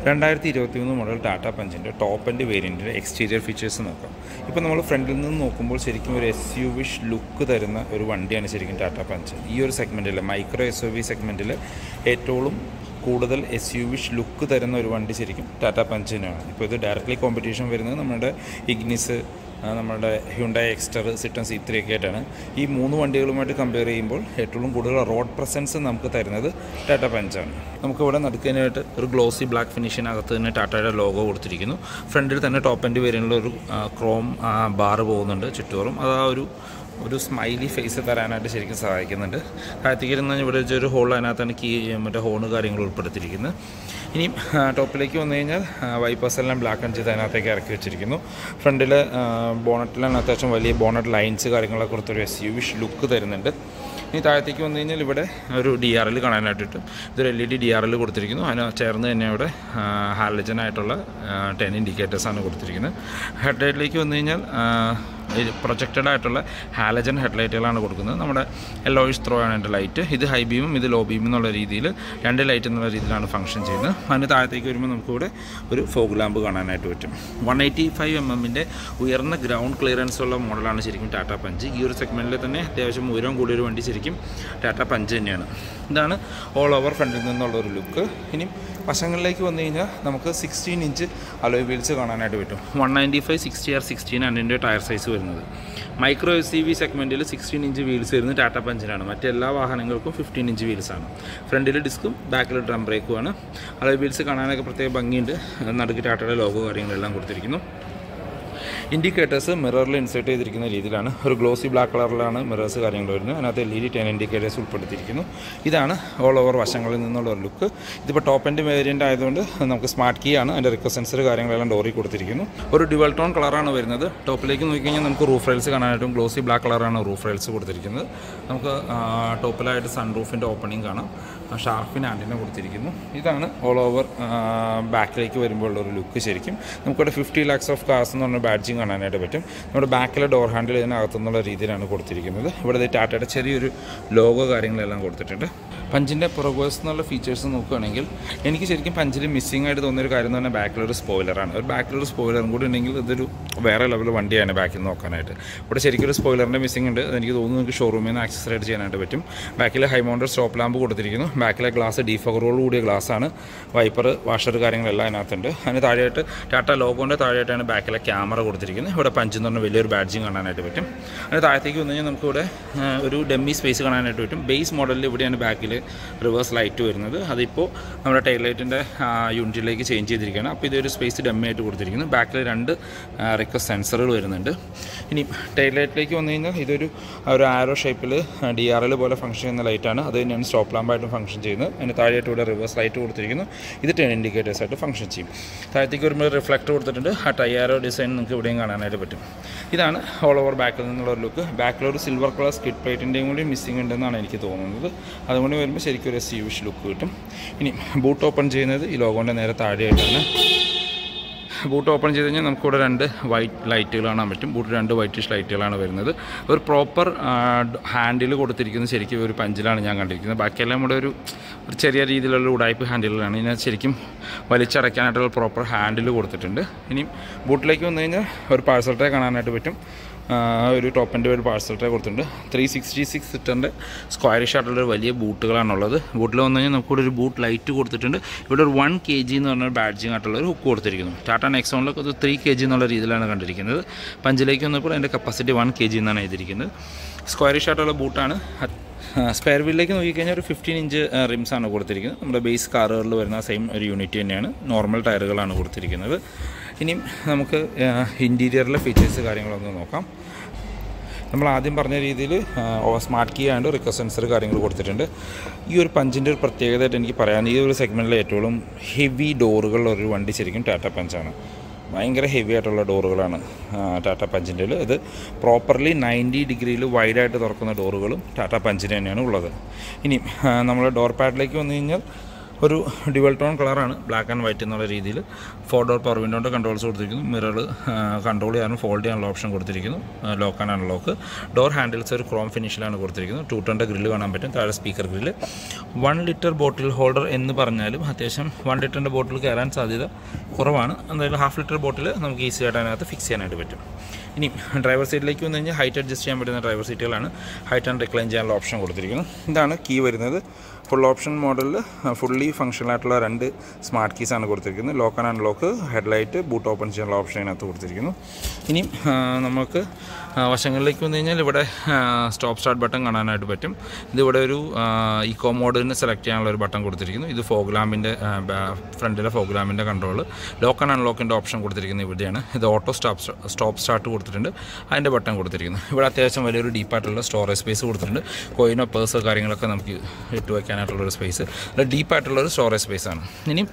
രണ്ടായിരത്തി ഇരുപത്തി മൂന്ന് മോഡൽ ടാറ്റ പഞ്ചിൻ്റെ ടോപ്പ് ആൻഡ് വേരിയൻറ്റിൻ്റെ എക്സ്റ്റീരിയർ ഫീച്ചേഴ്സ് നോക്കാം ഇപ്പോൾ നമ്മൾ ഫ്രണ്ടിൽ നിന്ന് നോക്കുമ്പോൾ ശരിക്കും ഒരു എസ് യു വിഷ് ലുക്ക് തരുന്ന ഒരു വണ്ടിയാണ് ശരിക്കും ടാറ്റ പഞ്ച് ഈ ഒരു സെഗ്മെൻറ്റിൽ മൈക്രോ എസ് യു വി സെഗ്മെൻറ്റിൽ ഏറ്റവും കൂടുതൽ എസ് യു വിഷ് ലുക്ക് തരുന്ന ഒരു വണ്ടി ശരിക്കും ടാറ്റ പഞ്ചിനാണ് ഇപ്പോൾ ഇത് ഡയറക്റ്റ്ലി കോമ്പറ്റീഷൻ വരുന്നത് നമ്മുടെ ഇഗ്നിസ് ആ, നമ്മുടെ Hyundai Exter Citroen C three ഒക്കെ ആയിട്ടാണ് ഈ മൂന്ന് വണ്ടികളുമായിട്ട് കമ്പയർ ചെയ്യുമ്പോൾ ഏറ്റവും കൂടുതൽ റോഡ് പ്രസൻസ് നമുക്ക് തരുന്നത് ടാറ്റ പഞ്ചാണ് നമുക്കിവിടെ നടുക്കാനായിട്ട് ഒരു ഗ്ലോസി ബ്ലാക്ക് ഫിനിഷിനകത്ത് തന്നെ ടാറ്റയുടെ ലോഗോ കൊടുത്തിരിക്കുന്നു ഫ്രണ്ടിൽ തന്നെ ടോപ്പ് ആൻഡ് വേരിയൻ്റിൽ ഒരു ക്രോം ബാർ പോകുന്നുണ്ട് ചുറ്റോറും അത് ആ ഒരു ഒരു സ്മൈലി ഫേസ് തരാനായിട്ട് ശരിക്കും സഹായിക്കുന്നുണ്ട് താഴത്തേക്ക് ഇരുന്ന് ഇവിടെ വെച്ചൊരു ഹോൾ അതിനകത്താണ് കീ മറ്റേ ഹോണ് കാര്യങ്ങൾ ഉൾപ്പെടുത്തിയിരിക്കുന്നത് ഇനിയും ആ, ടോപ്പിലേക്ക് വന്നു കഴിഞ്ഞാൽ വൈപ്പേഴ്സ് എല്ലാം ബ്ലാക്ക് ആൻഡ് ചെയ്ത് അതിനകത്തേക്ക് ഇറക്കി വെച്ചിരിക്കുന്നു ഫ്രണ്ടിൽ ബോണറ്റിലാണ് അത്യാവശ്യം വലിയ ബോണറ്റ് ലൈൻസ് കാര്യങ്ങളൊക്കെ കൊടുത്തൊരു എസ് യു വിഷ് ലുക്ക് തരുന്നുണ്ട് ഇനി താഴത്തേക്ക് വന്നു കഴിഞ്ഞാൽ ഇവിടെ ഒരു ഡി ആർ എൽ കാണാനായിട്ട് കിട്ടും ഇതൊരു L E D D R L കൊടുത്തിരിക്കുന്നു അതിന് ചേർന്ന് തന്നെ ഇവിടെ ഹാലജൻ ആയിട്ടുള്ള ടെൻ ഇൻഡിക്കേറ്റേഴ്സാണ് കൊടുത്തിരിക്കുന്നത് ഹെഡ്ലൈറ്റിലേക്ക് വന്നു കഴിഞ്ഞാൽ പ്രൊജക്റ്റഡ് ആയിട്ടുള്ള ഹാലജൻ ഹെഡ്ലൈറ്റുകളാണ് കൊടുക്കുന്നത് നമ്മുടെ എല്ലോയിഷ് ത്രോ ആണ് എൻ്റെ ലൈറ്റ് ഇത് ഹൈ ബീമും ഇത് ലോ ബീമും എന്നുള്ള രീതിയിൽ രണ്ട് ലൈറ്റ് എന്നുള്ള രീതിയിലാണ് ഫംഗ്ഷൻ ചെയ്യുന്നത് അതിന് താഴത്തേക്ക് വരുമ്പോൾ നമുക്കിവിടെ ഒരു ഫോഗ് ലാമ്പ് കാണാനായിട്ട് പറ്റും വൺ എയ്റ്റി ഫൈവ് എം എമ്മിൻ്റെ ഉയർന്ന ഗ്രൗണ്ട് ക്ലിയറൻസ് ഉള്ള മോഡലാണ് ശരിക്കും ടാറ്റ പഞ്ച് ഈ ഒരു സെഗ്മെൻറ്റിൽ തന്നെ അത്യാവശ്യം ഉയരം കൂടിയൊരു വണ്ടി ശരിക്കും ടാറ്റ പഞ്ച് തന്നെയാണ് ഇതാണ് ഓൾ ഓവർ ഫ്രണ്ടിൽ നിന്നുള്ള ഒരു ലുക്ക് ഇനി വശങ്ങളിലേക്ക് വന്നു കഴിഞ്ഞാൽ നമുക്ക് സിക്സ്റ്റീൻ ഇഞ്ച് അലോയ് വീൽസ് കാണാനായിട്ട് പറ്റും one ninety five sixty R sixteen ആണ് ഇതിൻ്റെ ടയർ സൈസ് വരുന്നത് മൈക്രോ എസ് സി വി സെഗ്മെൻറ്റിൽ സിക്സ്റ്റീൻ ഇഞ്ച് വീൽസ് വരുന്നത് ടാറ്റ പഞ്ചിനാണ് മറ്റെല്ലാ വാഹനങ്ങൾക്കും ഫിഫ്റ്റീൻ ഇഞ്ച് വീൽസാണ് ഫ്രണ്ടിൽ ഡിസ്കും ബാക്കിൽ ഡ്രം ബ്രേക്കുമാണ് അലോയ് വീൽസ് കാണാനൊക്കെ പ്രത്യേക ഭംഗിയുണ്ട് നടുക്ക് ടാറ്റയുടെ ലോഗോ കാര്യങ്ങളെല്ലാം കൊടുത്തിരിക്കുന്നു ഇൻഡിക്കേറ്റേഴ്സ് മിററിൽ ഇൻസേർട്ട് ചെയ്തിരിക്കുന്ന രീതിയിലാണ് ഒരു ഗ്ലോസി ബ്ലാക്ക് കളറിലാണ് മിറേഴ്സ് കാര്യങ്ങൾ വരുന്നത് അതിനകത്ത് L E D turn indicators ഉൾപ്പെടുത്തിയിരിക്കുന്നു ഇതാണ് ഓൾ ഓവർ വശങ്ങളിൽ നിന്നുള്ള ഒരു ലുക്ക് ഇതിപ്പോൾ ടോപ്പ് എൻഡ് വേരിയൻ്റ് ആയതുകൊണ്ട് നമുക്ക് സ്മാർട്ട് കീ ആണ് അതിൻ്റെ റിക്വസ്റ്റ് സെൻസർ കാര്യങ്ങളെല്ലാം ഡോറി കൊടുത്തിരിക്കുന്നു ഒരു ഡുവൽ ടോൺ കളറാണ് വരുന്നത് ടോപ്പിലേക്ക് നോക്കിക്കഴിഞ്ഞാൽ നമുക്ക് റൂഫ് റെയിൽസ് കാണാനായിട്ടും ഗ്ലോസി ബ്ലാക്ക് കളറാണ് റൂഫ് റെയിൽസ് കൊടുത്തിരിക്കുന്നത് നമുക്ക് ആ, ടോപ്പിലായിട്ട് സൺ റൂഫിൻ്റെ ഓപ്പണിംഗ് കാണാം ഷാർപ്പിന് ആൻറ്റിനെ കൊടുത്തിരിക്കുന്നു ഇതാണ് ഓൾ ഓവർ ബാക്കിലേക്ക് വരുമ്പോൾ ഒരു ലുക്ക് ശരിക്കും നമുക്കിവിടെ ഫിഫ്റ്റി ലാക്സ് ഓഫ് കാർസ് എന്ന് പറഞ്ഞ ബാഡ്ജിങ് കാണാനായിട്ട് പറ്റും നമ്മുടെ ബാക്കിലെ ഡോർ ഹാൻഡിൽ ഇതിനകത്തുനിന്നുള്ള രീതിയിലാണ് കൊടുത്തിരിക്കുന്നത് ഇവിടെ ദേ ടാറ്റയുടെ ചെറിയൊരു ലോഗോ കാര്യങ്ങളെല്ലാം കൊടുത്തിട്ടുണ്ട് പഞ്ചിൻ്റെ പുറകോസ് എന്നുള്ള ഫീച്ചേഴ്സ് നോക്കുകയാണെങ്കിൽ എനിക്ക് ശരിക്കും പഞ്ചിൽ മിസ്സിംഗ് ആയിട്ട് തോന്നിയൊരു കാര്യം എന്ന് പറഞ്ഞാൽ ബാക്കിലൊരു സ്പോയിലറാണ് ഒരു ബാക്കിലൊരു സ്പോയിലറും കൂടി ഉണ്ടെങ്കിൽ ഇതൊരു വേറെ ലെവൽ വണ്ടിയാണ് ബാക്കിൽ നോക്കാനായിട്ട് ഇവിടെ ശരിക്കും ഒരു സ്പോയിലറിൻ്റെ മിസ്സിംഗ് ഉണ്ട് അതെനിക്ക് തോന്നുന്നു നിങ്ങൾക്ക് ഷോറൂമിൽ നിന്ന് ആക്സസ് ആയിട്ട് ചെയ്യാനായിട്ട് പറ്റും ബാക്കിൽ ഹൈ മൗണ്ടർ സ്റ്റോപ്പ് ലാമ്പ് കൊടുത്തിരിക്കുന്നു ബാക്കിലെ ഗ്ലാസ് ഡീഫഗറോട് കൂടിയ ഗ്ലാസ്സാണ് വൈപ്പർ വാഷർ കാര്യങ്ങളെല്ലാം അതിനകത്തുണ്ട് അതിന് താഴെയായിട്ട് ടാറ്റ ലോഗോൻ്റെ താഴെയായിട്ടാണ് ബാക്കിലെ ക്യാമറ കൊടുത്തിരിക്കുന്നത് ഇവിടെ പഞ്ച് എന്ന് പറഞ്ഞ വലിയൊരു ബാഡ്ജിങ് കാണാനായിട്ട് പറ്റും അതിന് താഴത്തേക്ക് വന്നു കഴിഞ്ഞാൽ നമുക്കിവിടെ ആ, ഒരു ഡെമ്മി സ്പേസ് കാണാനായിട്ട് പറ്റും ബേസ് മോഡലിൽ ഇവിടെയാണ് ബാക്കിൽ റിവേഴ്സ് ലൈറ്റ് വരുന്നത് അതിപ്പോൾ നമ്മുടെ ടൈൽ ലൈറ്റിൻ്റെ യൂണിറ്റിലേക്ക് ചേഞ്ച് ചെയ്തിരിക്കുകയാണ് അപ്പോൾ ഇതൊരു സ്പേസ് ഡെമ്മി ആയിട്ട് കൊടുത്തിരിക്കുന്നു ബാക്കിൽ രണ്ട് റിക്വസ്റ്റ് സെൻസറുകൾ വരുന്നുണ്ട് ഇനി ടൈൽ ലൈറ്റിലേക്ക് വന്നു കഴിഞ്ഞാൽ ഇതൊരു ഒരു ആരോ ഷേപ്പിൽ ഡി ആർ എൽ പോലെ ഫംഗ്ഷൻ ചെയ്യുന്ന ലൈറ്റാണ് അത് തന്നെയാണ് സ്റ്റോപ്പ് ലാമ്പായിട്ടും ഫംഗ്ഷൻ ചെയ്യുന്നത് അതിന് താഴെയായിട്ട് ഇവിടെ റിവേഴ്സ് ലൈറ്റ് കൊടുത്തിരിക്കുന്നു ഇത് ടെൻ ഇൻഡിക്കേറ്റേഴ്സ് ആയിട്ട് ഫംഗ്ഷൻ ചെയ്യും താഴത്തേക്ക് വരുമ്പോൾ റിഫ്ലക്ടർ കൊടുത്തിട്ടുണ്ട് ആ ടയറോ ഡിസൈൻ നിങ്ങൾക്ക് ഇവിടെയും കാണാനായിട്ട് പറ്റും ഇതാണ് ഓൾ ഓവർ ബാക്കിൽ നിന്നുള്ള ഒരു ലുക്ക് ബാക്കിൽ ഒരു സിൽവർ കളർ സ്കിഡ് പ്ലേറ്റിൻ്റെയും കൂടി മിസ്സിംഗ് ഉണ്ടെന്നാണ് എനിക്ക് തോന്നുന്നത് അതുകൊണ്ട് വരുമ്പോൾ ശരിക്കും ഒരു എസ് യൂഷ് ലുക്ക് കിട്ടും ഇനി ബൂട്ട് ഓപ്പൺ ചെയ്യുന്നത് ഈ ലോഗോൻ്റെ നേരെ താഴെയായിട്ടാണ് ബൂട്ട് ഓപ്പൺ ചെയ്ത് കഴിഞ്ഞാൽ നമുക്കിവിടെ രണ്ട് വൈറ്റ് ലൈറ്റുകൾ കാണാൻ പറ്റും ബൂട്ട് രണ്ട് വൈറ്റിഷ് ലൈറ്റുകളാണ് വരുന്നത് ഒരു പ്രോപ്പർ ഹാൻഡിൽ കൊടുത്തിരിക്കുന്നത് ശരിക്കും ഒരു പഞ്ചിലാണ് ഞാൻ കണ്ടിരിക്കുന്നത് ബാക്കിയെല്ലാം കൂടെ ഒരു ഒരു ചെറിയ രീതിയിലുള്ള ഉടായ്പ് ഹാൻഡിലുകളാണ് ഇതിനകത്ത് ശരിക്കും വലിച്ചടയ്ക്കാനായിട്ടുള്ള പ്രോപ്പർ ഹാൻഡിൽ കൊടുത്തിട്ടുണ്ട് ഇനിയും ബൂട്ടിലേക്ക് വന്നു കഴിഞ്ഞാൽ ഒരു പാഴ്സൽ ട്രേ കാണാനായിട്ട് പറ്റും ആ, ഒരു ടോപ്പ് ആൻഡ് ഒരു പാഴ്സൽ ട്രേ കൊടുത്തിട്ടുണ്ട് ത്രീ സിക്സ്റ്റി സിക്സ് സിറ്ററിൻ്റെ സ്ക്വയറിഷ് ആയിട്ടുള്ള ഒരു വലിയ ബൂട്ടുകളാണുള്ളത് ബൂട്ടിൽ വന്നു കഴിഞ്ഞാൽ നമുക്കിവിടെ ഒരു ബൂട്ട് ലൈറ്റ് കൊടുത്തിട്ടുണ്ട് ഇവിടെ ഒരു വൺ കെ ജി എന്ന് പറഞ്ഞ ബാഡ്ജിങ് ആയിട്ടുള്ള ഒരു ഹുക്ക് കൊടുത്തിരിക്കുന്നു ടാറ്റ നെക്സോണിലൊക്കെ അത് ത്രീ കെ ജി എന്നുള്ള രീതിയിലാണ് കണ്ടിരിക്കുന്നത് പഞ്ചിലേക്ക് വന്നപ്പോൾ അതിൻ്റെ കപ്പാസിറ്റി വൺ കെ ജി എന്നാണ് എഴുതിയിരിക്കുന്നത് സ്ക്വയറിഷ് ആയിട്ടുള്ള ബൂട്ടാണ് സ്പെയർ വീലിലേക്ക് നോക്കിക്കഴിഞ്ഞാൽ ഒരു ഫിഫ്റ്റീൻ ഇഞ്ച് റിംസ് ആണ് കൊടുത്തിരിക്കുന്നത് നമ്മുടെ ബേസ് കാറുകളിൽ വരുന്ന സെയിം ഒരു യൂണിറ്റ് തന്നെയാണ് നോർമൽ ടയറുകളാണ് കൊടുത്തിരിക്കുന്നത് ഇനിയും നമുക്ക് ഇൻറ്റീരിയറിലെ ഫീച്ചേഴ്സ് കാര്യങ്ങളൊന്ന് നോക്കാം നമ്മൾ ആദ്യം പറഞ്ഞ രീതിയിൽ സ്മാർട്ട് കീ ആയതുകൊണ്ട് റിക്വസ്റ്റ് സെൻസർ കാര്യങ്ങൾ കൊടുത്തിട്ടുണ്ട് ഈ ഒരു പഞ്ചിൻ്റെ ഒരു പ്രത്യേകതയായിട്ട് എനിക്ക് പറയാൻ ഈ ഒരു സെഗ്മെൻറ്റിലെ ഏറ്റവും ഹെവി ഡോറുകളുള്ള ഒരു വണ്ടി ശരിക്കും ടാറ്റ പഞ്ചാണ് ഭയങ്കര ഹെവി ആയിട്ടുള്ള ഡോറുകളാണ് ടാറ്റ പഞ്ചിൻ്റെ ഇത് പ്രോപ്പർലി നയൻറ്റി ഡിഗ്രിയിൽ വൈഡായിട്ട് തുറക്കുന്ന ഡോറുകളും ടാറ്റ പഞ്ചിന് തന്നെയാണ് ഉള്ളത് ഇനി നമ്മൾ ഡോർ പാഡിലേക്ക് വന്നു കഴിഞ്ഞാൽ ഒരു ഡ്യുവൽ ടോൺ കളറാണ് ബ്ലാക്ക് ആൻഡ് വൈറ്റ് എന്നുള്ള രീതിയിൽ ഫോർ ഡോർ പവർ വിൻഡോൻ്റെ കൺട്രോൾസ് കൊടുത്തിരിക്കുന്നു മിറർ കൺട്രോൾ ചെയ്യാനും ഫോൾഡ് ചെയ്യാനുള്ള ഓപ്ഷൻ കൊടുത്തിരിക്കുന്നു lock and unlock door handles ഒരു ക്രോം ഫിനിഷിലാണ് കൊടുത്തിരിക്കുന്നത് ടൂ ടോണിൻ്റെ ഗ്രില്ല് കാണാൻ പറ്റും താഴെ speaker grille one litre bottle holder എന്ന് പറഞ്ഞാലും അത്യാവശ്യം വൺ ലിറ്ററിൻ്റെ ബോട്ടിൽ കയറാൻ സാധ്യത കുറവാണ് എന്തായാലും ഹാഫ് ലിറ്റർ ബോട്ടിൽ നമുക്ക് ഈസി ആയിട്ട് അതിനകത്ത് ഫിക്സ് ചെയ്യാനായിട്ട് പറ്റും ഇനി ഡ്രൈവർ സീറ്റിലേക്ക് വന്നു കഴിഞ്ഞാൽ ഹൈറ്റ് അഡ്ജസ്റ്റ് ചെയ്യാൻ പറ്റുന്ന ഡ്രൈവർ സീറ്റുകളാണ് ഹൈറ്റ് ആൻഡ് റിക്ലൈൻ ചെയ്യാനുള്ള ഓപ്ഷൻ കൊടുത്തിരിക്കുന്നത് ഇതാണ് കീ വരുന്നത് ഫുൾ ഓപ്ഷൻ മോഡലിൽ ഫുള്ളി ഫങ്ഷണൽ ആയിട്ടുള്ള രണ്ട് സ്മാർട്ട് കീസാണ് കൊടുത്തിരിക്കുന്നത് lock and unlock headlight boot open ചെയ്യാനുള്ള ഓപ്ഷൻ അതിനകത്ത് കൊടുത്തിരിക്കുന്നു ഇനി ആ, നമുക്ക് ആ, വശങ്ങളിലേക്ക് വന്നു കഴിഞ്ഞാൽ ഇവിടെ സ്റ്റോപ്പ് സ്റ്റാർട്ട് ബട്ടൺ കാണാനായിട്ട് പറ്റും ഇതിവിടെ ഒരു ഇക്കോ മോഡിന് സെലക്ട് ചെയ്യാനുള്ള ഒരു ബട്ടൺ കൊടുത്തിരിക്കുന്നു ഇത് ഫോഗ് ലാമ്പിൻ്റെ ഫ്രണ്ടിലെ ഫോഗ് ലാമ്പിൻ്റെ കൺട്രോൾ ലോക്ക് ആൻഡ് അൺലോക്കിൻ്റെ ഓപ്ഷൻ കൊടുത്തിരിക്കുന്നത് ഇവിടെയാണ് ഇത് ഓട്ടോ സ്റ്റോപ്പ് സ്റ്റോപ്പ് സ്റ്റാർട്ട് കൊടുത്തിട്ടുണ്ട് അതിൻ്റെ ബട്ടൺ കൊടുത്തിരിക്കുന്നു ഇവിടെ അത്യാവശ്യം വലിയൊരു ഡീപ്പായിട്ടുള്ള സ്റ്റോറേജ് സ്പേസ് കൊടുത്തിട്ടുണ്ട് കോയിനോ പേഴ്സോ കാര്യങ്ങളൊക്കെ നമുക്ക് ഇട്ട് വയ്ക്കാനായിട്ടുള്ളൊരു സ്പേസ് ഡീപ്പായിട്ടുള്ളൊരു സ്റ്റോറേജ് സ്പേസാണ് ഇനി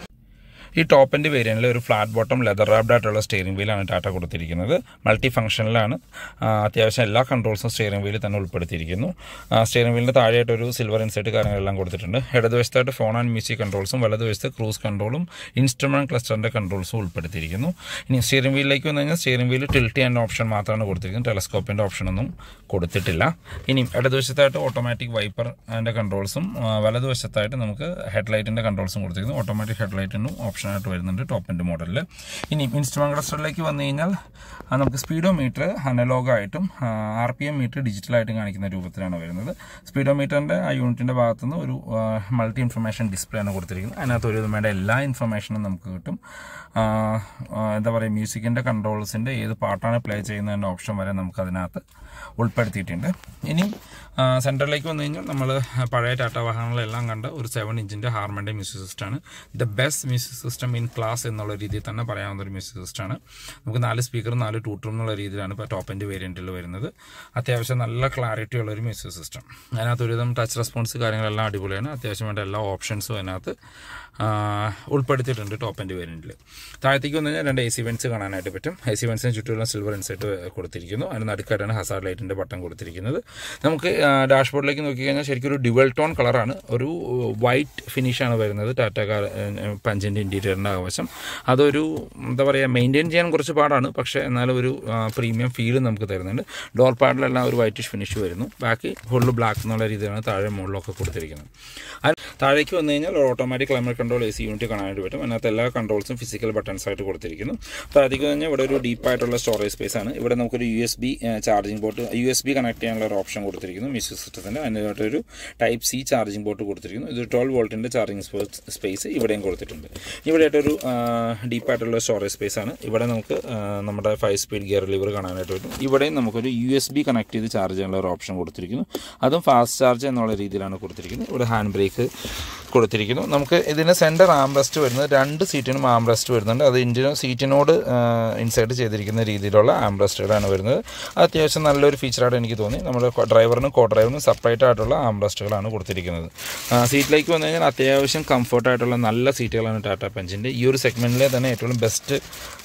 ഈ ടോപ്പ് എൻ്റെ വേരിയൻറ്റിൽ ഒരു ഫ്ലാറ്റ് ബോട്ടം ലെതർ റാബ്ഡ് ആയിട്ടുള്ള സ്റ്റിയറിംഗ് വീലാണ് ടാറ്റ കൊടുത്തിരിക്കുന്നത് മൾട്ടി ഫംഗ്ഷനിലാണ് ആ, അത്യാവശ്യം എല്ലാ കൺട്രോൾസും സ്റ്റിയറിംഗ് വീലിൽ തന്നെ ഉൾപ്പെടുത്തിയിരിക്കുന്നു സ്റ്റിയറിംഗ് വീലിൻ്റെ താഴെയായിട്ട് ഒരു സിൽവർ ഇൻസെറ്റ് കാര്യങ്ങളെല്ലാം കൊടുത്തിട്ടുണ്ട് ഇടതുവശത്തായിട്ട് ഫോൺ ആൻഡ് മ്യൂസിക് കൺട്രോൾസും വലതുവശത്ത് ക്രൂസ് കൺട്രോളും ഇൻസ്ട്രുമെൻറ്റ് ക്ലസ്റ്ററിൻ്റെ കൺട്രോൾസും ഉൾപ്പെടുത്തിയിരിക്കുന്നു ഇനി സ്റ്റിയറിംഗ് വീലിലേക്ക് വന്നു കഴിഞ്ഞാൽ സ്റ്റിയറിംഗ് വീല് ടിൽറ്റ് ചെയ്യാൻ ഓപ്ഷൻ മാത്രമാണ് കൊടുത്തിരിക്കുന്നത് ടെലസ്കോപ്പിൻ്റെ ഓപ്ഷനൊന്നും കൊടുത്തിട്ടില്ല ഇനി ഇടതുവശത്തായിട്ട് ഓട്ടോമാറ്റിക് വൈപ്പർ അതിൻ്റെ കൺട്രോൾസും വലതുവശത്തായിട്ട് നമുക്ക് ഹെഡ്ലൈറ്റിൻ്റെ കൺട്രോൾസും കൊടുത്തിരിക്കുന്നു ഓട്ടോമാറ്റിക് ഹെഡ്ലൈറ്റിനും ഓപ്ഷനായിട്ട് വരുന്നുണ്ട് ടോപ്പ് എൻ്റെ മോഡലിൽ ഇനി ഇൻസ്ട്രുമെൻറ്റ് ക്ലസ്റ്ററിലേക്ക് വന്നു കഴിഞ്ഞാൽ ആ, നമുക്ക് സ്പീഡോ മീറ്റർ അനലോഗായിട്ടും ആർ പി എം മീറ്റർ ഡിജിറ്റലായിട്ടും കാണിക്കുന്ന രൂപത്തിലാണ് വരുന്നത് സ്പീഡോ മീറ്ററിൻ്റെ ആ യൂണിറ്റിൻ്റെ ഭാഗത്തുനിന്ന് ഒരു മൾട്ടി ഇൻഫർമേഷൻ ഡിസ്പ്ലേ ആണ് കൊടുത്തിരിക്കുന്നത് അതിനകത്ത് ഒരു വേണ്ട എല്ലാ ഇൻഫർമേഷനും നമുക്ക് കിട്ടും ആ, ആ, എന്താ പറയുക മ്യൂസിക്കിൻ്റെ കൺട്രോൾസിൻ്റെ ഏത് പാട്ടാണ് പ്ലേ ചെയ്യുന്നതിൻ്റെ ഓപ്ഷൻ വരെ നമുക്ക് അതിനകത്ത് ഉൾപ്പെടുത്തിയിട്ടുണ്ട് ഇനി സെൻറ്ററിലേക്ക് വന്നു കഴിഞ്ഞാൽ നമ്മൾ പഴയ ടാറ്റ വാഹനങ്ങളെല്ലാം കണ്ട ഒരു സെവൻ ഇഞ്ചിൻ്റെ ഹാർമൻ്റെ മ്യൂസിക് സിസ്റ്റമാണ് the best music system in class എന്നുള്ള രീതിയിൽ തന്നെ പറയാവുന്ന ഒരു മ്യൂസിക് സിസ്റ്റമാണ് നമുക്ക് നാല് സ്പീക്കറും നാല് ട്യൂട്ടറും എന്നുള്ള രീതിയിലാണ് ഇപ്പോൾ ടോപ്പ് എൻ്റെ വേരിയൻറ്റിൽ വരുന്നത് അത്യാവശ്യം നല്ല ക്ലാരിറ്റി ഉള്ള ഒരു മ്യൂസിക് സിസ്റ്റം അതിനകത്ത് ഒരുവിധം ടച്ച് റെസ്പോൺസ് കാര്യങ്ങളെല്ലാം അടിപൊളിയാണ് അത്യാവശ്യം വേണ്ട എല്ലാ ഓപ്ഷൻസും അതിനകത്ത് ആ, ഉൾപ്പെടുത്തിയിട്ടുണ്ട് ടോപ്പ് എൻ്റെ വേരിയൻറ്റിൽ താഴത്തേക്ക് വന്നു കഴിഞ്ഞാൽ രണ്ട് എ സി വെൻസ് കാണാനായിട്ട് പറ്റും എ സി വെൻസിന് ചുറ്റുമുള്ള സിൽവർ ഇൻസെറ്റ് കൊടുത്തിരിക്കുന്നു അതിന് നടുക്കായിട്ടാണ് ഹസാർ ലൈറ്റിൻ്റെ ബട്ടൺ കൊടുത്തിരിക്കുന്നത് നമുക്ക് ഡാഷ്ബോർഡിലേക്ക് നോക്കി കഴിഞ്ഞാൽ ശരിക്കും ഒരു ഡ്യുവൽ ടോൺ കളറാണ് ഒരു വൈറ്റ് ഫിനിഷാണ് വരുന്നത് ടാറ്റ കാർ പഞ്ചിൻ്റെ ഇൻറ്റീരിയറിൻ്റെ ആവശ്യം അതൊരു എന്താ പറയുക മെയിൻറ്റെയിൻ ചെയ്യാൻ കുറച്ച് പാടാണ് പക്ഷേ എന്നാലും ഒരു പ്രീമിയം ഫീൽ നമുക്ക് തരുന്നുണ്ട് ഡോർ പാഡിലെല്ലാം ഒരു വൈറ്റിഷ് ഫിനിഷ് വരുന്നു ബാക്കി ഫുള്ള് ബ്ലാക്ക് എന്നുള്ള രീതിയിലാണ് താഴെ മുകളിലൊക്കെ കൊടുത്തിരിക്കുന്നത് അത് താഴേക്ക് വന്നു കഴിഞ്ഞാൽ ഒരു automatic climate control A C unit കാണാനായിട്ട് പറ്റും അതിനകത്ത് എല്ലാ കൺട്രോൾസും ഫിസിക്കൽ ബട്ടൺസ് ആയിട്ട് കൊടുത്തിരിക്കുന്നു താഴത്തേക്ക് വന്നു കഴിഞ്ഞാൽ ഇവിടെ ഒരു ഡീപ്പായിട്ടുള്ള സ്റ്റോറേജ് സ്പേസ് ആണ് ഇവിടെ നമുക്കൊരു U S B charging port U S B connect ചെയ്യാനുള്ള ഒരു ഓപ്ഷൻ കൊടുത്തിരിക്കുന്നു മ്യൂസിക് സിസ്റ്റത്തിൻ്റെ അതിനായിട്ടൊരു ടൈപ്പ് സി ചാർജിംഗ് പോർട്ട് കൊടുത്തിരിക്കുന്നു ഇത് ട്വൽവ് വോൾട്ടിൻ്റെ ചാർജിംഗ് സ്പേസ് ഇവിടെയും കൊടുത്തിട്ടുണ്ട് ഇവിടെയായിട്ടൊരു ഡീപ്പായിട്ടുള്ള സ്റ്റോറേജ് സ്പേസ് ആണ് ഇവിടെ നമുക്ക് ആ, നമ്മുടെ ഫൈവ് സ്പീഡ് ഗിയർ ലിവർ കാണാനായിട്ട് പറ്റും ഇവിടെയും നമുക്കൊരു യു എസ് ബി കണക്ട് ചെയ്ത് ചാർജ് ചെയ്യാനുള്ള ഒരു ഓപ്ഷൻ കൊടുത്തിരിക്കുന്നു അതും ഫാസ്റ്റ് ചാർജ് എന്നുള്ള രീതിയിലാണ് കൊടുത്തിരിക്കുന്നത് ഇവിടെ ഹാൻഡ് ബ്രേക്ക് കൊടുത്തിരിക്കുന്നു നമുക്ക് ഇതിന് സെൻറ്റർ ആംബ്രസ്റ്റ് വരുന്നത് രണ്ട് സീറ്റിനും ആംബ്രസ്റ്റ് വരുന്നുണ്ട് അത് ഇൻജിനും സീറ്റിനോട് ഇൻസേർട്ട് ചെയ്തിരിക്കുന്ന രീതിയിലുള്ള ആംബ്രസ്റ്റുകളാണ് വരുന്നത് അത് അത്യാവശ്യം നല്ലൊരു ഫീച്ചറായിട്ട് എനിക്ക് തോന്നി നമ്മുടെ ഡ്രൈവറിനും കോ ഡ്രൈവറിനും സെപ്പറേറ്റ് ആയിട്ടുള്ള ആംബ്രസ്റ്റുകളാണ് കൊടുത്തിരിക്കുന്നത് ആ, സീറ്റിലേക്ക് വന്നു കഴിഞ്ഞാൽ അത്യാവശ്യം കംഫർട്ടായിട്ടുള്ള നല്ല സീറ്റുകളാണ് ടാറ്റ പഞ്ചിൻ്റെ ഈ ഒരു സെഗ്മെൻറ്റിലെ തന്നെ ഏറ്റവും ബെസ്റ്റ്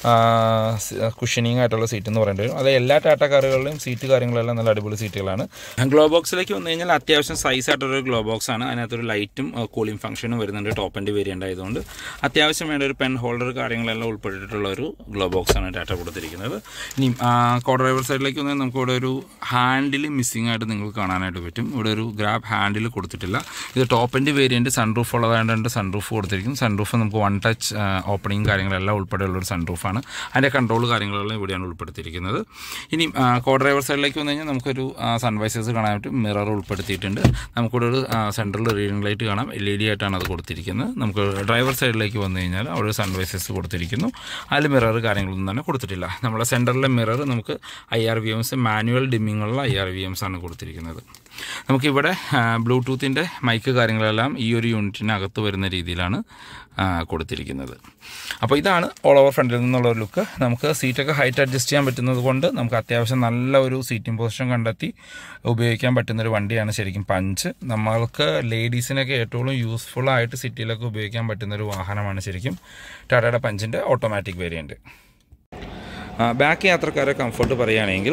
കുഷനിങ് ആയിട്ടുള്ള സീറ്റ് എന്ന് പറയേണ്ടി വരും അത് എല്ലാ ടാറ്റ കാറുകളിലും സീറ്റ് കാര്യങ്ങളെല്ലാം നല്ല അടിപൊളി സീറ്റുകളാണ് ഗ്ലോ ബോക്സിലേക്ക് വന്നു കഴിഞ്ഞാൽ അത്യാവശ്യം സൈസ് ആയിട്ടുള്ള ഒരു ഗ്ലോ ബോക്സ് ആണ് അതിനകത്തൊരു ലൈറ്റും കൂളിംഗ് ഫംഗ്ഷനും വരുന്നുണ്ട് ടോപ്പ് എൻ്റെ വേരിയൻ്റ് ആയതുകൊണ്ട് അത്യാവശ്യം വേണ്ട ഒരു പെൻ ഹോൾഡർ കാര്യങ്ങളെല്ലാം ഉൾപ്പെട്ടിട്ടുള്ള ഒരു ഗ്ലോ ബോക്സ് ആണ് ടാറ്റ കൊടുത്തിരിക്കുന്നത് ഇനി കോ ഡ്രൈവർ സൈഡിലേക്ക് വന്നാൽ നമുക്ക് ഇവിടെ ഒരു ഹാൻഡിൽ മിസ്സിംഗ് ആയിട്ട് നിങ്ങൾക്ക് കാണാനായിട്ട് പറ്റും ഇവിടെ ഒരു ഗ്രാബ് ഹാൻഡിൽ കൊടുത്തിട്ടില്ല ഇത് ടോപ്പ് എൻ്റെ വേരിയൻറ്റ് സൺറൂഫ് ഉള്ളതായതുകൊണ്ട് സൺറൂഫ് കൊടുത്തിരിക്കും സൺറൂഫ് നമുക്ക് വൺ ടച്ച് ഓപ്പണിങ് കാര്യങ്ങളെല്ലാം ഉൾപ്പെടെയുള്ള ഒരു സൺറൂഫാണ് അതിൻ്റെ കൺട്രോൾ കാര്യങ്ങളെല്ലാം ഇവിടെയാണ് ഉൾപ്പെടുത്തിയിരിക്കുന്നത് ഇനി കോ ഡ്രൈവർ സൈഡിലേക്ക് വന്നു കഴിഞ്ഞാൽ നമുക്കൊരു സൺവൈസേഴ്സ് കാണാൻ പറ്റും മിറർ ഉൾപ്പെടുത്തിയിട്ടുണ്ട് നമുക്കിവിടെ ഒരു സെൻട്രൽ റീഡിംഗ് ലൈറ്റ് കാണാം എൽ ഇ ഡി ആയിട്ടാണ് അത് കൊടുത്തിരിക്കുന്നത് നമുക്ക് ഡ്രൈവർ സൈഡിലേക്ക് വന്നു കഴിഞ്ഞാൽ അവിടെ ഒരു സൺവൈസേഴ്സ് കൊടുത്തിരിക്കുന്നു അതിൽ മിറർ കാര്യങ്ങളൊന്നും തന്നെ കൊടുത്തിട്ടില്ല നമ്മുടെ സെൻറ്ററിലെ മിറർ നമുക്ക് I R V Ms manual ഡിമ്മിങ്ങുള്ള ഐ ആർ വി എംസ് ആണ് കൊടുത്തിരിക്കുന്നത് നമുക്കിവിടെ ബ്ലൂടൂത്തിൻ്റെ മൈക്ക് കാര്യങ്ങളെല്ലാം ഈ ഒരു യൂണിറ്റിനകത്ത് വരുന്ന രീതിയിലാണ് ആ, കൊടുത്തിരിക്കുന്നത് അപ്പോൾ ഇതാണ് ഓൾ ഓവർ ഫ്രണ്ടിൽ നിന്നുള്ള ഒരു ലുക്ക് നമുക്ക് സീറ്റൊക്കെ ഹൈറ്റ് അഡ്ജസ്റ്റ് ചെയ്യാൻ പറ്റുന്നത് കൊണ്ട് നമുക്ക് അത്യാവശ്യം നല്ല ഒരു സീറ്റിംഗ് പൊസിഷൻ കണ്ടെത്തി ഉപയോഗിക്കാൻ പറ്റുന്നൊരു വണ്ടിയാണ് ശരിക്കും പഞ്ച് നമ്മൾക്ക് ലേഡീസിനൊക്കെ ഏറ്റവും യൂസ്ഫുൾ ആയിട്ട് സിറ്റിയിലൊക്കെ ഉപയോഗിക്കാൻ പറ്റുന്നൊരു വാഹനമാണ് ശരിക്കും ടാറ്റയുടെ പഞ്ചിൻ്റെ ഓട്ടോമാറ്റിക് വേരിയൻറ്റ് ബാക്ക് യാത്രക്കാരെ കംഫർട്ട് പറയുകയാണെങ്കിൽ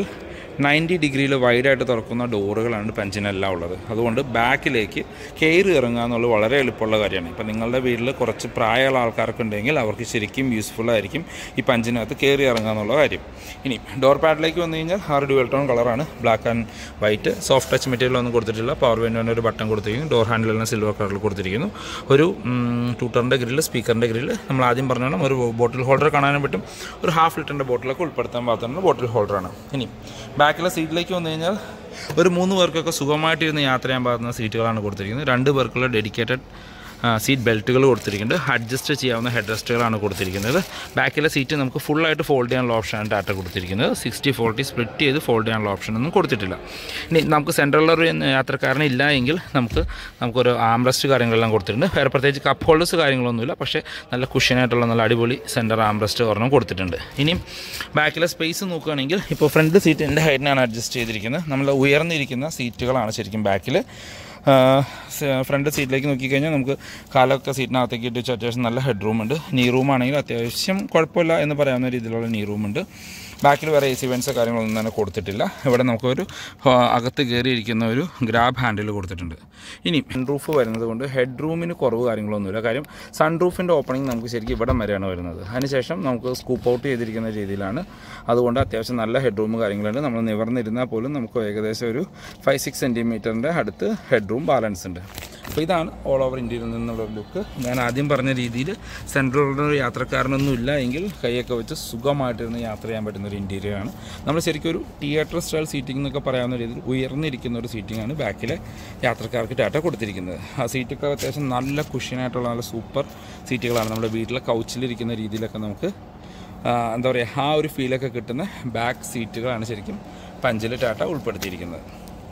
നയൻറ്റി ഡിഗ്രിയിൽ വൈഡായിട്ട് തുറക്കുന്ന ഡോറുകളാണ് പഞ്ചിനെല്ലാം ഉള്ളത് അതുകൊണ്ട് ബാക്കിലേക്ക് കയറി ഇറങ്ങുക എന്നുള്ളത് വളരെ എളുപ്പമുള്ള കാര്യമാണ് ഇപ്പം നിങ്ങളുടെ വീട്ടിൽ കുറച്ച് പ്രായമുള്ള ആൾക്കാർക്ക് ഉണ്ടെങ്കിൽ അവർക്ക് ശരിക്കും യൂസ്ഫുൾ ആയിരിക്കും ഈ പഞ്ചിനകത്ത് കയറി ഇറങ്ങുക എന്നുള്ള കാര്യം ഇനി ഡോർ പാഡിലേക്ക് വന്നു കഴിഞ്ഞാൽ ആറ് ഡ്യുവൽ ടോൺ കളറാണ് black and white soft touch material ഒന്നും കൊടുത്തിട്ടില്ല പവർ വിൻഡോൻ്റെ ഒരു ബട്ടൺ കൊടുത്തിരിക്കുന്നു ഡോർ ഹാൻഡിലെല്ലാം സിൽവർ കളറിൽ കൊടുത്തിരിക്കുന്നു ഒരു ടൂട്ടറിൻ്റെ ഗ്രില്ല് സ്പീക്കറിൻ്റെ ഗ്രില്ല് നമ്മൾ ആദ്യം പറഞ്ഞോണം ഒരു ബോട്ടിൽ ഹോൾഡർ കാണാനും പറ്റും ഒരു ഹാഫ് ലിറ്ററിൻ്റെ ബോട്ടിലൊക്കെ ഉൾപ്പെടുത്താൻ പാകത്തുന്ന ബോട്ടിൽ ഹോൾഡറാണ് ഇനി ബാക്കിലെ സീറ്റിലേക്ക് വന്നു കഴിഞ്ഞാൽ ഒരു മൂന്ന് പേർക്കൊക്കെ സുഖമായിട്ടിരുന്ന് യാത്ര ചെയ്യാൻ പാകുന്ന സീറ്റുകളാണ് കൊടുത്തിരിക്കുന്നത് രണ്ട് പേർക്കുള്ള ഡെഡിക്കേറ്റഡ് സീറ്റ് ബെൽറ്റുകൾ കൊടുത്തിരിക്കുന്നുണ്ട് അഡ്ജസ്റ്റ് ചെയ്യാവുന്ന ഹെഡ് റെസ്റ്റുകളാണ് കൊടുത്തിരിക്കുന്നത് ബാക്കിലെ സീറ്റ് നമുക്ക് ഫുള്ളായിട്ട് ഫോൾഡ് ചെയ്യാനുള്ള ഓപ്ഷനാണ് ടാറ്റ കൊടുത്തിരിക്കുന്നത് സിക്സ്റ്റി ഫോർട്ടി സ്പ്ലിറ്റ് ചെയ്ത് ഫോൾഡ് ചെയ്യാനുള്ള ഓപ്ഷനൊന്നും കൊടുത്തിട്ടില്ല ഇനി നമുക്ക് സെൻട്രലൊരു യാത്രക്കാരന് ഇല്ല എങ്കിൽ നമുക്ക് നമുക്കൊരു ആംറസ്റ്റ് കാര്യങ്ങളെല്ലാം കൊടുത്തിട്ടുണ്ട് വേറെ പ്രത്യേകിച്ച് കപ്പ് ഹോൾഡേഴ്സ് കാര്യങ്ങളൊന്നുമില്ല പക്ഷേ നല്ല കുഷ്യനായിട്ടുള്ള നല്ല അടിപൊളി സെൻറ്റർ ആംറസ്റ്റ് ഒരെണ്ണം കൊടുത്തിട്ടുണ്ട് ഇനിയും ബാക്കിലെ സ്പേസ് നോക്കുകയാണെങ്കിൽ ഇപ്പോൾ ഫ്രണ്ട് സീറ്റ് എൻ്റെ ഹൈറ്റിനാണ് അഡ്ജസ്റ്റ് ചെയ്തിരിക്കുന്നത് നമ്മൾ ഉയർന്നിരിക്കുന്ന സീറ്റുകളാണ് ശരിക്കും ബാക്കിൽ ഫ്രണ്ട് സീറ്റിലേക്ക് നോക്കിക്കഴിഞ്ഞാൽ നമുക്ക് കാലൊക്കെ സീറ്റിനകത്തേക്ക് ഇട്ട് വെച്ച് അത്യാവശ്യം നല്ല ഹെഡ് റൂം ഉണ്ട് നീ റൂം ആണെങ്കിൽ അത്യാവശ്യം കുഴപ്പമില്ല എന്ന് പറയാവുന്ന രീതിയിലുള്ള നീ റൂം ഉണ്ട് ബാക്കിൽ വേറെ എ സി വെൻസോ കാര്യങ്ങളൊന്നും തന്നെ കൊടുത്തിട്ടില്ല ഇവിടെ നമുക്കൊരു ആ, അകത്ത് കയറിയിരിക്കുന്ന ഒരു ഗ്രാബ് ഹാൻഡിൽ കൊടുത്തിട്ടുണ്ട് ഇനി സൺ റൂഫ് വരുന്നത് കൊണ്ട് ഹെഡ് റൂമിന് കുറവ് കാര്യങ്ങളൊന്നുമില്ല കാര്യം സൺ റൂഫിൻ്റെ ഓപ്പണിംഗ് നമുക്ക് ശരിക്കും ഇവിടം വരെയാണ് വരുന്നത് അതിനുശേഷം നമുക്ക് സ്കൂപ്പ് ഔട്ട് ചെയ്തിരിക്കുന്ന രീതിയിലാണ് അതുകൊണ്ട് അത്യാവശ്യം നല്ല ഹെഡ് റൂം കാര്യങ്ങളുണ്ട് നമ്മൾ നിവർന്നിരുന്നാൽ പോലും നമുക്ക് ഏകദേശം ഒരു ഫൈവ് സിക്സ് സെൻറ്റിമീറ്ററിൻ്റെ അടുത്ത് ഹെഡ് റൂം ബാലൻസ് ഉണ്ട് അപ്പോൾ ഇതാണ് ഓൾ ഓവർ ഇന്ത്യയിൽ നിന്നുള്ള ലുക്ക് ഞാൻ ആദ്യം പറഞ്ഞ രീതിയിൽ സെൻട്രൽ ഒരു യാത്രക്കാരനൊന്നും ഇല്ല എങ്കിൽ കൈയൊക്കെ വെച്ച് സുഖമായിട്ടിരുന്ന് യാത്ര ചെയ്യാൻ പറ്റുന്ന ഒരു ഇൻറ്റീരിയർ ആണ് നമ്മൾ ശരിക്കും ഒരു തിയേറ്റർ സ്റ്റൈൽ സീറ്റിംഗ് എന്നൊക്കെ പറയാവുന്ന രീതിയിൽ ഉയർന്നിരിക്കുന്ന ഒരു സീറ്റിംഗ് ആണ് ബാക്കിലെ യാത്രക്കാർക്ക് ടാറ്റ കൊടുത്തിരിക്കുന്നത് ആ സീറ്റൊക്കെ അത്യാവശ്യം നല്ല കുഷ്യനായിട്ടുള്ള നല്ല സൂപ്പർ സീറ്റുകളാണ് നമ്മുടെ വീട്ടിലെ കൗച്ചിലിരിക്കുന്ന രീതിയിലൊക്കെ നമുക്ക് ആ, എന്താ പറയുക ആ ഒരു ഫീലൊക്കെ കിട്ടുന്ന ബാക്ക് സീറ്റുകളാണ് ശരിക്കും പഞ്ചിൽ ടാറ്റ ഉൾപ്പെടുത്തിയിരിക്കുന്നത്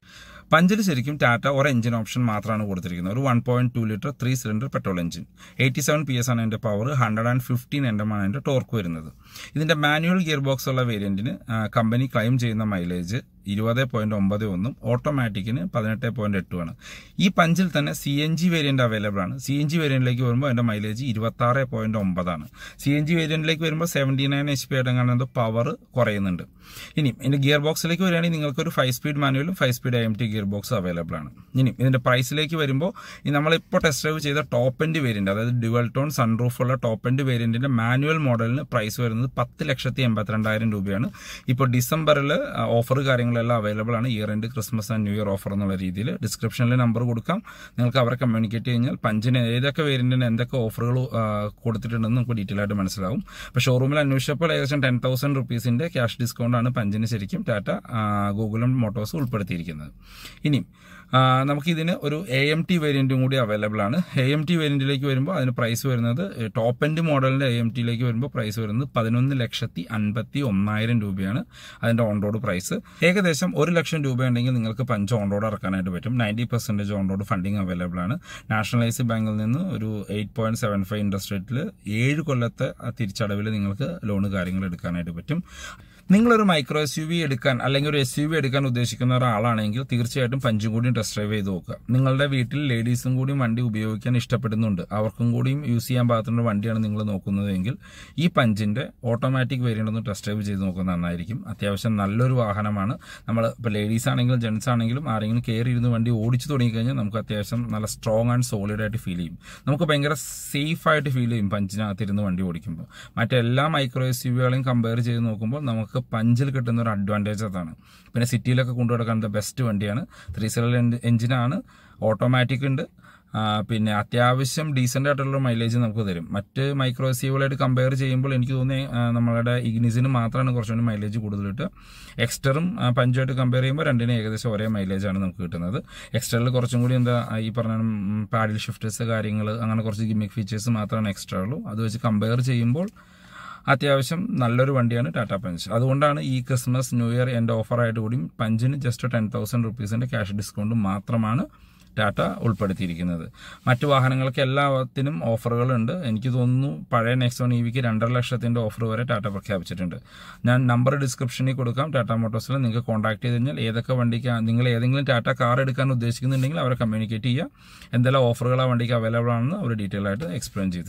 പഞ്ചിൽ ശരിക്കും ടാറ്റ ഒരു എഞ്ചിൻ ഓപ്ഷൻ മാത്രമാണ് കൊടുത്തിരിക്കുന്നത് ഒരു one point two litre three cylinder petrol engine eighty seven P S ആണ് അതിൻ്റെ power hundred and fifteen M ആണ് അതിൻ്റെ ടോർക്ക് വരുന്നത് ഇതിൻ്റെ മാനുവൽ ഗിയർ ബോക്സ് ഉള്ള വേരിയന്റിന് കമ്പനി ക്ലെയിം ചെയ്യുന്ന മൈലേജ് ഇരുപത് പോയിന്റ് ഒമ്പത് ഒന്നും ഓട്ടോമാറ്റിക്കിന് പതിനെട്ട് പോയിന്റ് എട്ടുമാണ് ഈ പഞ്ചിൽ തന്നെ C N G variant available ആണ് സി എൻ ജി വേരിയന്റിലേക്ക് വരുമ്പോൾ അതിന്റെ മൈലേജ് ഇരുപത്തി ആറ് പോയിന്റ് ഒമ്പതാണ് സി എൻ ജി വേരിയന്റിലേക്ക് വരുമ്പോൾ സെവൻറ്റി നയൻ എച്ച് പി ആയിട്ടെങ്ങാണ്ട് പവർ കുറയുന്നുണ്ട് ഇനി ഇതിന്റെ ഗിയർ ബോക്സിലേക്ക് വരികയാണെങ്കിൽ നിങ്ങൾക്ക് ഒരു ഫൈവ് സ്പീഡ് മാനുവലും five speed M T gearbox available ആണ് ഇനി ഇതിന്റെ പ്രൈസിലേക്ക് വരുമ്പോൾ ഈ നമ്മളിപ്പോൾ ടെസ്റ്റ് ഡ്രൈവ് ചെയ്ത ടോപ്പ് എൻഡ് വേരിയന്റ് അതായത് ഡ്യുവൽ ടോൺ സൺറൂഫ് ഉള്ള ടോപ്പ് എൻഡ് വേരിയന്റിന്റെ മാനുവൽ മോഡലിന് പ്രൈസ് വരുന്നത് പത്ത് ലക്ഷത്തി എൺപത്തിരണ്ടായിരം രൂപയാണ് ഇപ്പോൾ ഡിസംബറിൽ ഓഫർ കാര്യങ്ങളെല്ലാം അവൈലബിൾ ആണ് year end Christmas and new year offer എന്നുള്ള രീതിയിൽ ഡിസ്ക്രിപ്ഷനിൽ നമ്പർ കൊടുക്കാം നിങ്ങൾക്ക് അവരെ കമ്മ്യൂണിക്കേറ്റ് കഴിഞ്ഞാൽ പഞ്ചിന് ഏതൊക്കെ വേരിയന്റിന് എന്തൊക്കെ ഓഫറുകൾ കൊടുത്തിട്ടുണ്ടെന്ന് നമുക്ക് ഡീറ്റെയിൽ ആയിട്ട് മനസ്സിലാവും അപ്പോൾ ഷോറൂമിൽ അന്വേഷിച്ചപ്പോൾ ഏകദേശം ടെൻ തൗസൻഡ് റുപ്പീസിന്റെ ക്യാഷ് ഡിസ്കൗണ്ട് ആണ് പഞ്ചിന് ശരിക്കും ടാറ്റ ഗൂഗിളും മോട്ടോഴ്സ് ഉൾപ്പെടുത്തിയിരിക്കുന്നത് ഇനി ആ, നമുക്കിതിന് ഒരു എ എം ടി വേരിയന്റും കൂടി അവൈലബിൾ ആണ് എ എം ടി വേരിയന്റിലേക്ക് വരുമ്പോൾ അതിന് പ്രൈസ് വരുന്നത് ടോപ്പ് എൻഡ് മോഡലിന്റെ എ എം ടിയിലേക്ക് വരുമ്പോൾ പ്രൈസ് വരുന്നത് പതിനൊന്ന് ലക്ഷത്തി അൻപത്തി ഒന്നായിരം രൂപയാണ് അതിന്റെ ഓൺ റോഡ് പ്രൈസ് ഏകദേശം ഒരു ലക്ഷം രൂപ ഉണ്ടെങ്കിൽ നിങ്ങൾക്ക് പഞ്ച് ഓൺ റോഡ് ഇറക്കാനായിട്ട് പറ്റും ninety percentage on road funding available ആണ് നാഷണലൈസ് ബാങ്കിൽ നിന്ന് ഒരു eight point seven five interest റേറ്റിൽ ഏഴ് കൊല്ലത്തെ ആ തിരിച്ചടവിൽ നിങ്ങൾക്ക് ലോണ് കാര്യങ്ങൾ എടുക്കാനായിട്ട് പറ്റും നിങ്ങളൊരു മൈക്രോ എസ് യു വി എടുക്കാൻ അല്ലെങ്കിൽ ഒരു എസ് യു വി എടുക്കാൻ ഉദ്ദേശിക്കുന്ന ഒരാളാണെങ്കിൽ തീർച്ചയായിട്ടും പഞ്ചും കൂടിയും ടെസ്റ്റ് ഡ്രൈവ് ചെയ്ത് നോക്കുക നിങ്ങളുടെ വീട്ടിൽ ലേഡീസും കൂടിയും വണ്ടി ഉപയോഗിക്കാൻ ഇഷ്ടപ്പെടുന്നുണ്ട് അവർക്കും കൂടിയും യൂസ് ചെയ്യാൻ പാകത്തിനുള്ള വണ്ടിയാണ് നിങ്ങൾ നോക്കുന്നതെങ്കിൽ ഈ പഞ്ചിന്റെ ഓട്ടോമാറ്റിക് വേരിയന്റ് ഒന്ന് ടെസ്റ്റ് ഡ്രൈവ് ചെയ്ത് നോക്കുന്നത് നന്നായിരിക്കും അത്യാവശ്യം നല്ലൊരു വാഹനമാണ് നമ്മൾ ഇപ്പോൾ ലേഡീസ് ആണെങ്കിലും ജെൻസ് ആണെങ്കിലും ആരെങ്കിലും കയറി ഇരുന്ന് വണ്ടി ഓടിച്ചു തുടങ്ങിക്കഴിഞ്ഞാൽ നമുക്ക് അത്യാവശ്യം നല്ല സ്ട്രോങ് ആൻഡ് സോളിഡ് ആയിട്ട് ഫീൽ ചെയ്യും നമുക്ക് ഭയങ്കര സേഫ് ആയിട്ട് ഫീൽ ചെയ്യും പഞ്ചിനകത്തിരുന്ന് വണ്ടി ഓടിക്കുമ്പോൾ മറ്റെല്ലാ മൈക്രോ എസ് യു വികളെയും കമ്പയർ ചെയ്ത് നോക്കുമ്പോൾ നമുക്ക് പഞ്ചിൽ കിട്ടുന്ന ഒരു അഡ്വാൻറ്റേജ് അതാണ് പിന്നെ സിറ്റിയിലൊക്കെ കൊണ്ടുനടക്കാൻ ബെസ്റ്റ് വണ്ടിയാണ് ത്രീ സിലിണ്ടർ എഞ്ചിനാണ് ഓട്ടോമാറ്റിക് ഉണ്ട് ആ, പിന്നെ അത്യാവശ്യം ഡീസൻ്റ് ആയിട്ടുള്ള മൈലേജ് നമുക്ക് തരും മറ്റ് മൈക്രോ എസ് യുകളായിട്ട് കമ്പയർ ചെയ്യുമ്പോൾ എനിക്ക് തോന്നി നമ്മളുടെ ഇഗ്നിസിന് മാത്രമാണ് കുറച്ചുകൂടി മൈലേജ് കൂടുതൽ കിട്ടുക എക്സ്റ്ററും പഞ്ചുമായിട്ട് കമ്പയർ ചെയ്യുമ്പോൾ രണ്ടിനും ഏകദേശം ഒരേ മൈലേജാണ് നമുക്ക് കിട്ടുന്നത് എക്സ്റ്ററിൽ കുറച്ചും കൂടി എന്താ ഈ പറഞ്ഞ പാഡിൽ ഷിഫ്റ്റേഴ്സ് കാര്യങ്ങൾ അങ്ങനെ കുറച്ച് ഗിമിക് ഫീച്ചേഴ്സ് മാത്രമാണ് എക്സ്ട്രാ ഉള്ളൂ അത് വെച്ച് കമ്പയർ ചെയ്യുമ്പോൾ അത്യാവശ്യം നല്ലൊരു വണ്ടിയാണ് ടാറ്റ പഞ്ച് അതുകൊണ്ടാണ് ഈ ക്രിസ്മസ് ന്യൂ ഇയർ എൻ്റെ ഓഫറായിട്ട് കൂടി പഞ്ചിന് ജസ്റ്റ് ടെൻ തൗസൻഡ് റുപ്പീസിൻ്റെ ക്യാഷ് ഡിസ്കൗണ്ട് മാത്രമാണ് ടാറ്റ ഉൾപ്പെടുത്തിയിരിക്കുന്നത് മറ്റു വാഹനങ്ങൾക്ക് എല്ലാത്തിനും ഓഫറുകളുണ്ട് എനിക്ക് തോന്നുന്നു പഴയ നെക്സോൺ ഇ വിക്ക് രണ്ടര ലക്ഷത്തിൻ്റെ ഓഫർ വരെ ടാറ്റ പ്രഖ്യാപിച്ചിട്ടുണ്ട് ഞാൻ നമ്പർ ഡിസ്ക്രിപ്ഷനിൽ കൊടുക്കാം ടാറ്റ മോട്ടോഴ്സിൽ നിങ്ങൾക്ക് കോൺടാക്ട് ചെയ്ത് കഴിഞ്ഞാൽ ഏതൊക്കെ വണ്ടിക്ക് നിങ്ങൾ ഏതെങ്കിലും ടാറ്റ കാർ എടുക്കാൻ ഉദ്ദേശിക്കുന്നുണ്ടെങ്കിൽ അവരെ കമ്മ്യൂണിക്കേറ്റ് ചെയ്യുക എന്തെല്ലാം ഓഫറുകൾ ആ വണ്ടിക്ക് അവൈലബിൾ ആണെന്ന് അവർ ഡീറ്റെയിൽ ആയിട്ട് എക്സ്പ്ലെയിൻ ചെയ്ത് തരും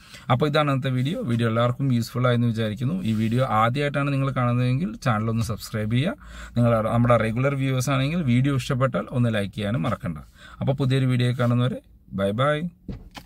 അപ്പോൾ ഇതാണ് ഇന്നത്തെ വീഡിയോ വീഡിയോ എല്ലാവർക്കും യൂസ്ഫുൾ ആയെന്ന് വിചാരിക്കുന്നു ഈ വീഡിയോ ആദ്യമായിട്ടാണ് നിങ്ങൾ കാണുന്നതെങ്കിൽ ചാനൽ ഒന്ന് സബ്സ്ക്രൈബ് ചെയ്യുക നിങ്ങൾ നമ്മുടെ റെഗുലർ വ്യൂവേഴ്സ് ആണെങ്കിൽ വീഡിയോ ഇഷ്ടപ്പെട്ടാൽ ഒന്ന് ലൈക്ക് ചെയ്യാനും മറക്കണ്ട അപ്പോൾ പുതിയൊരു വീഡിയോ കാണുന്നവരെ ബൈ ബൈ